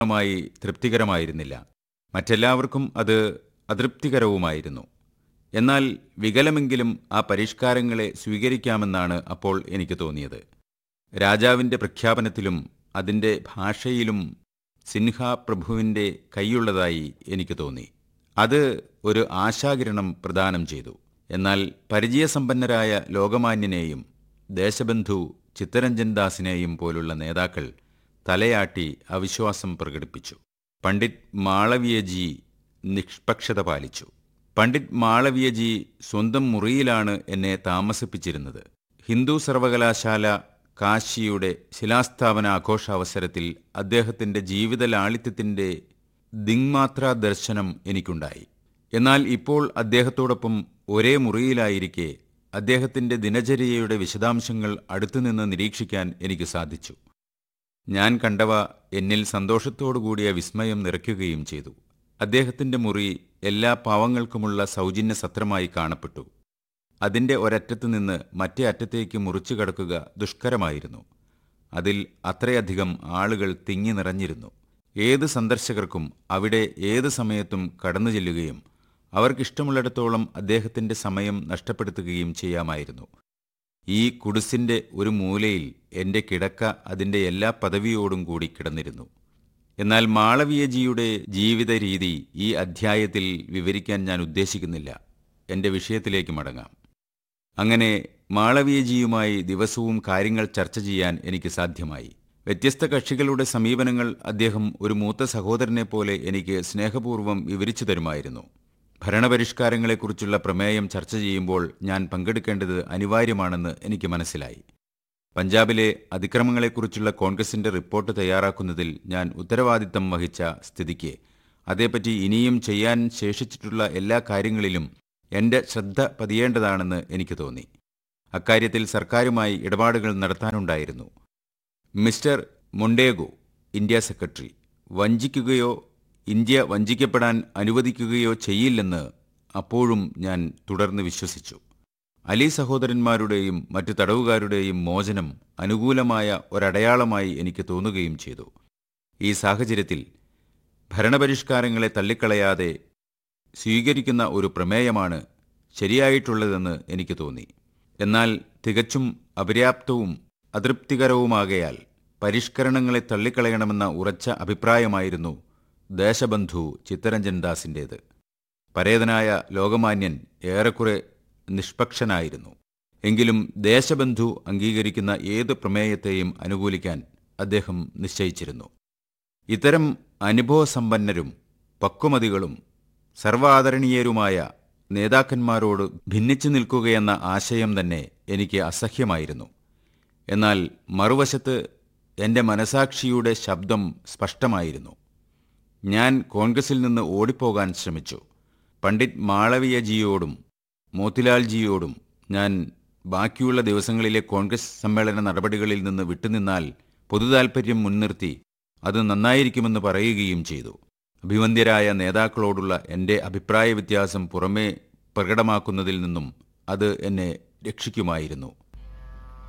മായി തൃപ്തികരമായിരുന്നില്ല മറ്റെല്ലാവർക്കും അത് അതൃപ്തികരവുമായിരുന്നു എന്നാൽ വികലമെങ്കിലും ആ പരിഷ്കാരങ്ങളെ സ്വീകരിക്കാമെന്നാണ് അപ്പോൾ എനിക്ക് തോന്നിയത് രാജാവിൻ്റെ പ്രഖ്യാപനത്തിലും അതിൻ്റെ ഭാഷയിലും സിൻഹ പ്രഭുവിൻ്റെ കൈയുള്ളതായി എനിക്ക് തോന്നി അത് ഒരു ആശാകിരണം പ്രദാനം ചെയ്തു എന്നാൽ പരിചയസമ്പന്നരായ ലോകമാന്യനെയും ദേശബന്ധു ചിത്തരഞ്ജൻ ദാസിനെയും പോലുള്ള നേതാക്കൾ തലയാട്ടി അവിശ്വാസം പ്രകടിപ്പിച്ചു പണ്ഡിറ്റ് മാളവ്യജി നിഷ്പക്ഷത പാലിച്ചു പണ്ഡിറ്റ് മാളവ്യജി സ്വന്തം മുറിയിലാണ് എന്നെ താമസിപ്പിച്ചിരുന്നത് ഹിന്ദു സർവകലാശാല കാശിയുടെ ശിലാസ്ഥാപന ആഘോഷാവസരത്തിൽ അദ്ദേഹത്തിൻ്റെ ജീവിത ലാളിത്യത്തിൻ്റെ ദിങ്മാത്ര ദർശനം എനിക്കുണ്ടായി എന്നാൽ ഇപ്പോൾ അദ്ദേഹത്തോടൊപ്പം ഒരേ മുറിയിലായിരിക്കെ അദ്ദേഹത്തിൻ്റെ ദിനചര്യയുടെ വിശദാംശങ്ങൾ അടുത്തുനിന്ന് നിരീക്ഷിക്കാൻ എനിക്ക് സാധിച്ചു ഞാൻ കണ്ടവ എന്നിൽ സന്തോഷത്തോടുകൂടിയ വിസ്മയം നിറയ്ക്കുകയും ചെയ്തു അദ്ദേഹത്തിൻ്റെ മുറി എല്ലാ പാവങ്ങൾക്കുമുള്ള സൗജന്യ സത്രമായി കാണപ്പെട്ടു അതിൻ്റെ ഒരറ്റത്തു നിന്ന് മറ്റേ അറ്റത്തേക്ക് മുറിച്ചു കടക്കുക ദുഷ്കരമായിരുന്നു അതിൽ അത്രയധികം ആളുകൾ തിങ്ങി നിറഞ്ഞിരുന്നു ഏത് സന്ദർശകർക്കും അവിടെ ഏത് സമയത്തും കടന്നു ചെല്ലുകയും അവർക്കിഷ്ടമുള്ളിടത്തോളം അദ്ദേഹത്തിൻ്റെ സമയം നഷ്ടപ്പെടുത്തുകയും ചെയ്യാമായിരുന്നു ഈ കുടിസിൻ്റെ ഒരു മൂലയിൽ എൻ്റെ കിടക്ക അതിൻ്റെ എല്ലാ പദവിയോടും കൂടി കിടന്നിരുന്നു എന്നാൽ മാളവീയജിയുടെ ജീവിത രീതി ഈ അധ്യായത്തിൽ വിവരിക്കാൻ ഞാൻ ഉദ്ദേശിക്കുന്നില്ല എൻ്റെ വിഷയത്തിലേക്ക് മടങ്ങാം അങ്ങനെ മാളവീയജിയുമായി ദിവസവും കാര്യങ്ങൾ ചർച്ച ചെയ്യാൻ എനിക്ക് സാധ്യമായി വ്യത്യസ്ത കക്ഷികളുടെ സമീപനങ്ങൾ അദ്ദേഹം ഒരു മൂത്ത സഹോദരനെ പോലെ എനിക്ക് സ്നേഹപൂർവ്വം വിവരിച്ചു തരുമായിരുന്നു ഭരണപരിഷ്കാരങ്ങളെക്കുറിച്ചുള്ള പ്രമേയം ചർച്ച ചെയ്യുമ്പോൾ ഞാൻ പങ്കെടുക്കേണ്ടത് അനിവാര്യമാണെന്ന് എനിക്ക് മനസ്സിലായി പഞ്ചാബിലെ അതിക്രമങ്ങളെക്കുറിച്ചുള്ള കോൺഗ്രസിന്റെ റിപ്പോർട്ട് തയ്യാറാക്കുന്നതിൽ ഞാൻ ഉത്തരവാദിത്തം വഹിച്ച സ്ഥിതിക്ക് അതേപ്പറ്റി ഇനിയും ചെയ്യാൻ ശേഷിച്ചിട്ടുള്ള എല്ലാ കാര്യങ്ങളിലും എൻ്റെ ശ്രദ്ധ പതിയേണ്ടതാണെന്ന് എനിക്ക് തോന്നി അക്കാര്യത്തിൽ സർക്കാരുമായി ഇടപാടുകൾ നടത്താനുണ്ടായിരുന്നു മിസ്റ്റർ മൊണ്ടേഗോ ഇന്ത്യ സെക്രട്ടറി വഞ്ചിക്കുകയോ ഇന്ത്യ വഞ്ചിക്കപ്പെടാൻ അനുവദിക്കുകയോ ചെയ്യില്ലെന്ന് അപ്പോഴും ഞാൻ തുടർന്ന് വിശ്വസിച്ചു അലി സഹോദരന്മാരുടെയും മറ്റു തടവുകാരുടെയും മോചനം അനുകൂലമായ ഒരടയാളമായി എനിക്ക് തോന്നുകയും ചെയ്തു ഈ സാഹചര്യത്തിൽ ഭരണപരിഷ്കാരങ്ങളെ തള്ളിക്കളയാതെ സ്വീകരിക്കുന്ന ഒരു പ്രമേയമാണ് ശരിയായിട്ടുള്ളതെന്ന് എനിക്ക് തോന്നി എന്നാൽ തികച്ചും അപര്യാപ്തവും അതൃപ്തികരവുമാകയാൽ പരിഷ്കരണങ്ങളെ തള്ളിക്കളയണമെന്ന ഉറച്ച അഭിപ്രായമായിരുന്നു ദേശബന്ധു ചിത്തരഞ്ജൻ ദാസിൻ്റേത് പരേതനായ ലോകമാന്യൻ ഏറെക്കുറെ നിഷ്പക്ഷനായിരുന്നു എങ്കിലും ദേശബന്ധു അംഗീകരിക്കുന്ന ഏത് പ്രമേയത്തെയും അനുകൂലിക്കാൻ അദ്ദേഹം നിശ്ചയിച്ചിരുന്നു ഇത്തരം അനുഭവസമ്പന്നരും പക്വമതികളും സർവാദരണീയരുമായ നേതാക്കന്മാരോട് ഭിന്നിച്ചു നിൽക്കുകയെന്ന ആശയം തന്നെ എനിക്ക് അസഹ്യമായിരുന്നു എന്നാൽ മറുവശത്ത് എൻ്റെ മനസാക്ഷിയുടെ ശബ്ദം സ്പഷ്ടമായിരുന്നു ഞാൻ കോൺഗ്രസിൽ നിന്ന് ഓടിപ്പോകാൻ ശ്രമിച്ചു പണ്ഡിറ്റ് മാളവീയജിയോടും മോത്തിലാൽജിയോടും ഞാൻ ബാക്കിയുള്ള ദിവസങ്ങളിലെ കോൺഗ്രസ് സമ്മേളന നടപടികളിൽ നിന്ന് വിട്ടുനിന്നാൽ പൊതുതാൽപര്യം മുൻനിർത്തി അത് നന്നായിരിക്കുമെന്ന് പറയുകയും ചെയ്തു അഭിവന്ദ്യരായ നേതാക്കളോടുള്ള എൻ്റെ അഭിപ്രായ വ്യത്യാസം പുറമേ പ്രകടമാക്കുന്നതിൽ നിന്നും അത് എന്നെ രക്ഷിക്കുമായിരുന്നു